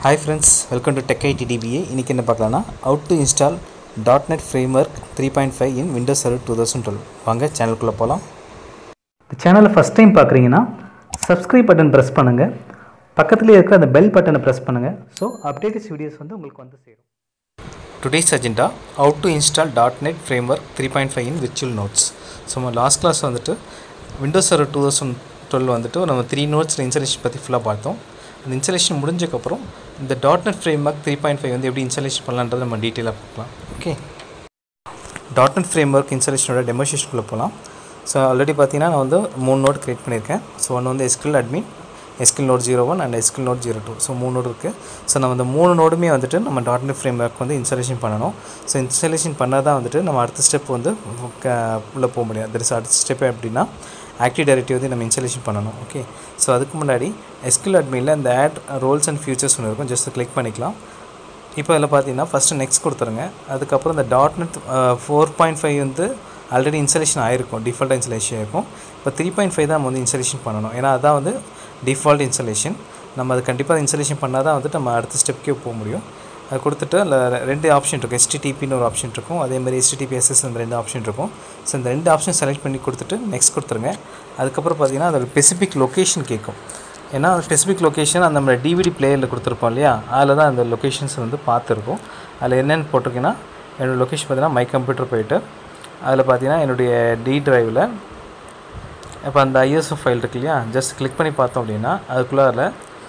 hi friends welcome to Tech IT DBA இன்றைக்கி என்ன பார்க்கலாம்னா how to install dot net framework three point five in Windows Server two thousand twelve வாங்க சேனலுக்குள்ளே போகலாம் இந்த சேனலை ஃபஸ்ட் டைம் பார்க்குறீங்கன்னா சப்ஸ்கிரைப் பட்டன் ப்ரெஸ் பண்ணுங்கள் பக்கத்துலேயே இருக்கிற அந்த பெல் பட்டனை ப்ரெஸ் பண்ணுங்கள் ஸோ அப்டேட்டஸ் வீடியோஸ் வந்து உங்களுக்கு வந்து சேரும் today's agenda how to install dot net framework three point five in virtual nodes so நம்ம லாஸ்ட் கிளாஸ் வந்துட்டு Windows Server two thousand twelve வந்துட்டு நம்ம த்ரீ நோட்ஸில் இன்ஸ்டாலேஷன் பற்றி ஃபுல்லாக பார்த்தோம் அந்த இன்ஸ்டாலேஷன் முடிஞ்சக்கப்புறம் இந்த dot net framework three point five வந்து எப்படி இன்ஸ்டாலேஷன் பண்ணலான்றதை நம்ம டீட்டெயிலாக பார்க்கலாம் okay dot net framework இன்ஸ்டாலேஷனோட டெமோஸ்ட்ரேஷனுக்குள்ளே போகலாம் ஸோ ஆல்ரெடி பார்த்தீங்கன்னா நான் வந்து மூணு நோட் க்ரியேட் பண்ணியிருக்கேன் ஸோ ஒன்று வந்து SQL admin SQL node zero one and SQL node zero two so மூணு நோடு இருக்குது ஸோ நம்ம அந்த மூணு நோடுமே வந்துட்டு நம்ம டாட் நெட் ஃப்ரேம் ஒர்க் வந்து இன்ஸ்டாலேஷன் பண்ணணும் ஸோ இன்ஸ்டாலேஷன் பண்ணால் தான் வந்துட்டு நம்ம அடுத்த ஸ்டெப் வந்து உள்ளே போக முடியாது தட் இஸ் அடுத்த ஸ்டெப் எப்படின்னா ஆக்டிவ் டைரக்டிவ் வந்து நம்ம இன்ஸ்டாலேஷன் பண்ணணும் ஓகே ஸோ அதுக்கு முன்னாடி எஸ்கில் அட்மினில் இந்த ஆட் ரோல்ஸ் அண்ட் ஃபியூச்சர்ஸ் ஒன்று இருக்கும் ஜஸ்ட் கிளிக் பண்ணிக்கலாம் இப்போ இதில் பார்த்தீங்கன்னா ஃபஸ்ட்டு நெக்ஸ்ட் கொடுத்துருங்க அதுக்கப்புறம் இந்த dot net four point five வந்து ஆல்ரெடி இன்ஸ்டாலேஷன் ஆகிருக்கும் டிஃபால்ட்டாக இன்ஸ்டாலேஷன் ஆகிருக்கும் இப்போ த்ரீ பாயிண்ட் ஃபைவ் தான் நம்ம வந்து இன்ஸ்டாலேஷன் பண்ணணும் ஏன்னா அதான் வந்து டிஃபால்ட் இன்ஸ்டாலேஷன் நம்ம அது கண்டிப்பாக இன்ஸ்டாலேஷன் பண்ணால் தான் வந்துட்டு நம்ம அடுத்த ஸ்டெப்க்கே போக முடியும் அது கொடுத்துட்டு அதில் ரெண்டு ஆப்ஷன் இருக்கும் எஸ்டிடிபின்னு ஒரு ஆப்ஷன் இருக்கும் அதேமாதிரி எஸ்டிடிபிஎஸ்எஸ் அந்த ரெண்டு ஆப்ஷன் இருக்கும் ஸோ இந்த ரெண்டு ஆப்ஷன் செலக்ட் பண்ணி கொடுத்துட்டு நெக்ஸ்ட் கொடுத்துருங்க அதுக்கப்புறம் பார்த்தீங்கன்னா அதோட ஸ்பெசிஃபிக் லொக்கேஷன் கேட்கும் ஏன்னா ஸ்பெசிஃபிக் லொக்கேஷன் அந்த நம்ம டிவிடி பிளேயரில் கொடுத்துருப்போம் இல்லையா அதில் தான் அந்த லொக்கேஷன்ஸ் வந்து பார்த்துருக்கோம் அதில் என்னென்னு போட்டிருக்கீங்கன்னா என்னோடய லொக்கேஷன் பார்த்தீங்கன்னா மை கம்ப்யூட்டர் போயிட்டு அதில் பார்த்தீங்கன்னா என்னுடைய டி ட்ரைவில் இப்போ அந்த ஐஎஸ்ஓ ஃபைல் இருக்கு இல்லையா ஜஸ்ட் கிளிக் பண்ணி பார்த்தோம் அப்படின்னா அதுக்குள்ளார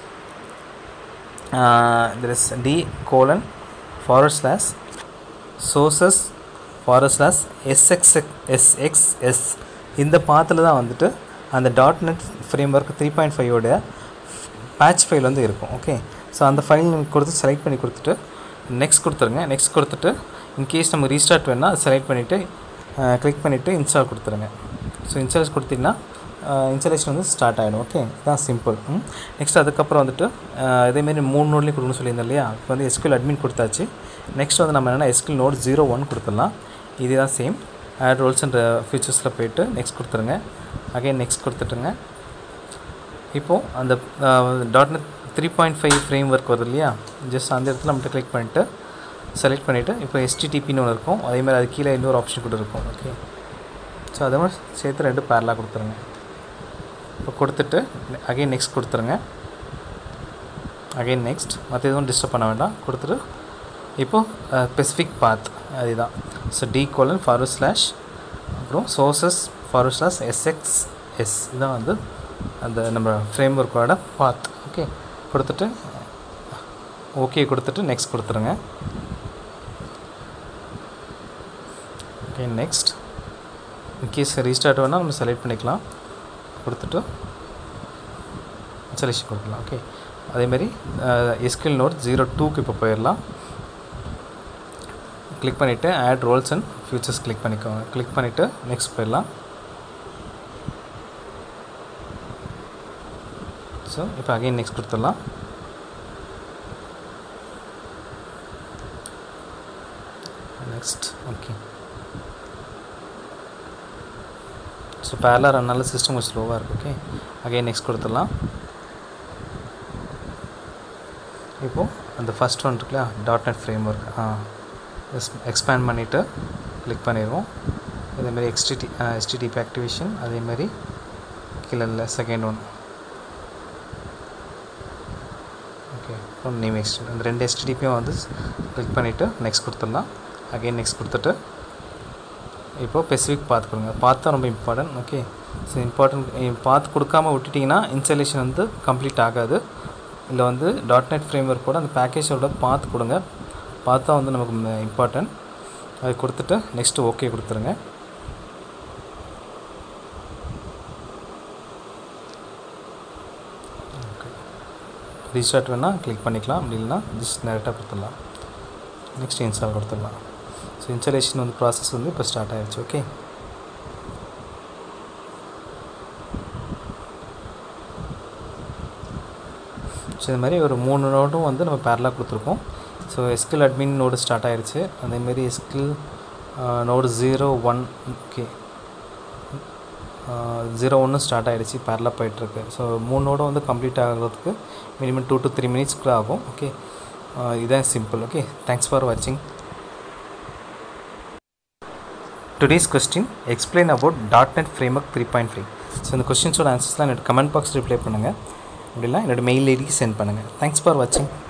there is D colon forward slash sources forward slash SX SXS இந்த பாத்தில் தான் வந்துட்டு அந்த dot net framework three point ஃபைவோட பேட்ச் ஃபைல் வந்து இருக்கும் ஓகே ஸோ அந்த ஃபைல் நீங்கள் கொடுத்து செலக்ட் பண்ணி கொடுத்துட்டு நெக்ஸ்ட் கொடுத்துருங்க நெக்ஸ்ட் கொடுத்துட்டு இன்கேஸ் நம்ம ரீஸ்டார்ட் வேணால் அதை செலக்ட் பண்ணிவிட்டு கிளிக் பண்ணிவிட்டு இன்ஸ்டால் கொடுத்துருங்க ஸோ இன்ஸ்டால் கொடுத்திங்கன்னா இன்ஸ்டாலேஷன் வந்து ஸ்டார்ட் ஆகிடும் ஓகே இதுதான் சிம்பிள் நெக்ஸ்ட் அதுக்கப்புறம் வந்துட்டு இதேமாரி மூணு நோட்லேயும் கொடுக்கணும்னு சொல்லியிருந்தேன் இல்லையா இப்போ வந்து எஸ்கில் அட்மின் கொடுத்தாச்சு நெக்ஸ்ட் வந்து நம்ம என்னென்னா எஸ்கில் நோட் ஜீரோ ஒன் கொடுத்துடலாம் இதுதான் சேம் ஆட் ரோல்ஸ் அண்ட் ஃபியூச்சர்ஸில் போயிட்டு நெக்ஸ்ட் கொடுத்துருங்க அகைன் நெக்ஸ்ட் கொடுத்துட்டுங்க இப்போது அந்த dot net three point five framework வருது இல்லையா ஜஸ்ட் அந்த இடத்துல மட்டும் கிளிக் பண்ணிவிட்டு செலக்ட் பண்ணிவிட்டு இப்போ எஸ்டிடிபின்னு ஒன்று இருக்கும் அதேமாதிரி அது கீழே இன்னொரு ஆப்ஷன் கூட இருக்கும் ஓகே ஸோ அதே மாதிரி சேர்த்து ரெண்டு பேரலாக கொடுத்துருங்க இப்போ கொடுத்துட்டு அகைன் நெக்ஸ்ட் கொடுத்துருங்க அகைன் நெக்ஸ்ட் மற்ற எதுவும் டிஸ்டர்ப் பண்ண வேண்டாம் கொடுத்துட்டு இப்போது ஸ்பெசிஃபிக் பாத் அதுதான் so D colon forward slash அப்புறம் sources forward slash SX S இதான் வந்து அந்த நம்ம ஃப்ரேம் ஒர்க்கோட பாத் ஓகே கொடுத்துட்டு ஓகே கொடுத்துட்டு நெக்ஸ்ட் கொடுத்துருங்க ஓகே நெக்ஸ்ட் இன்கேஸ் ரீஸ்டார்ட் வேணால் நம்ம செலக்ட் பண்ணிக்கலாம் கொடுத்துட்டு இன்ஸ்டாலேஷன் கொடுக்கலாம் ஓகே அதேமாரி எஸ்கில் நோட் ஜீரோ டூக்கு இப்போ போயிடலாம் கிளிக் பண்ணிவிட்டு add roles and features click பண்ணிக்கோங்க கிளிக் பண்ணிவிட்டு நெக்ஸ்ட் போயிடலாம் ஸோ இப்போ அகைன் நெக்ஸ்ட் கொடுத்துடலாம் நெக்ஸ்ட் ஓகே ஸோ பேரலாக ரன்னால சிஸ்டம் கொஞ்சம் ஸ்லோவாக இருக்குது ஓகே அகைன் நெக்ஸ்ட் கொடுத்துடலாம் இப்போது அந்த ஃபஸ்ட் ஒன் இருக்குல்லையா டாட் நெட் ஃப்ரேம் ஒர்க் ஆ எஸ் எக்ஸ்பேண்ட் பண்ணிவிட்டு கிளிக் பண்ணிடுவோம் இதேமாரி எக்ஸ்டிடி எஸ்டிடிபி ஆக்டிவேஷன் அதேமாரி கீழே இல்லை செகண்ட் ஒன் ஓகே அப்புறம் நேம் எக்ஸ்டி அந்த ரெண்டு எஸ்டிடிபியும் வந்து கிளிக் பண்ணிவிட்டு நெக்ஸ்ட் கொடுத்துடலாம் அகைன் நெக்ஸ்ட் கொடுத்துட்டு இப்போது ஸ்பெசிஃபிக் பார்த்து கொடுங்க பார்த்து ரொம்ப இம்பார்ட்டன்ட் ஓகே ஸோ இம்பார்ட்டன்ட் பார்த்து கொடுக்காமல் விட்டுட்டிங்கன்னா இன்ஸ்டாலேஷன் வந்து கம்ப்ளீட் ஆகாது இல்லை வந்து டாட் நெட் ஃப்ரேம் ஒர்க் கூட அந்த பேக்கேஜோட பார்த்து கொடுங்க பார்த்தா வந்து நமக்கு இம்பார்ட்டன்ட் அது கொடுத்துட்டு நெக்ஸ்ட்டு ஓகே கொடுத்துருங்க ரீஸ்டார்ட் வேணால் கிளிக் பண்ணிக்கலாம் அப்படி இல்லைனா ஜஸ்ட் டேரெக்டாக கொடுத்துடலாம் நெக்ஸ்ட் இன்ஸ்டால் கொடுத்துடலாம் ஸோ இன்ஸ்டாலேஷன் வந்து ப்ராசஸ் வந்து இப்போ ஸ்டார்ட் ஆகிடுச்சு ஓகே ஸோ இது மாதிரி ஒரு மூணு நோடும் வந்து நம்ம பேரலாக கொடுத்துருக்கோம் so SQL admin node start ஆகிடுச்சு அதேமாரி SQL node zero one okay zero ஒன்று ஸ்டார்ட் ஆகிடுச்சு பேரலாக போயிட்டுருக்கு ஸோ மூணு நோடும் வந்து கம்ப்ளீட் ஆகிறதுக்கு மினிமம் டூ டு த்ரீ மினிட்ஸ்க்குள்ள ஆகும் ஓகே இதான் சிம்பிள் ஓகே தேங்க்ஸ் ஃபார் வாட்சிங் today's question explain about dot net framework three point five so இந்த கொஸ்டின்ஸோட ஆன்சர்ஸ்லாம் என்னோட கமெண்ட் பாக்ஸ் ரிப்ளை பண்ணுங்கள் அப்படிலாம் என்னோட மெயில் ஐடிக்கு சென்ட் பண்ணுங்கள் தேங்க்ஸ் ஃபார் வாட்சிங்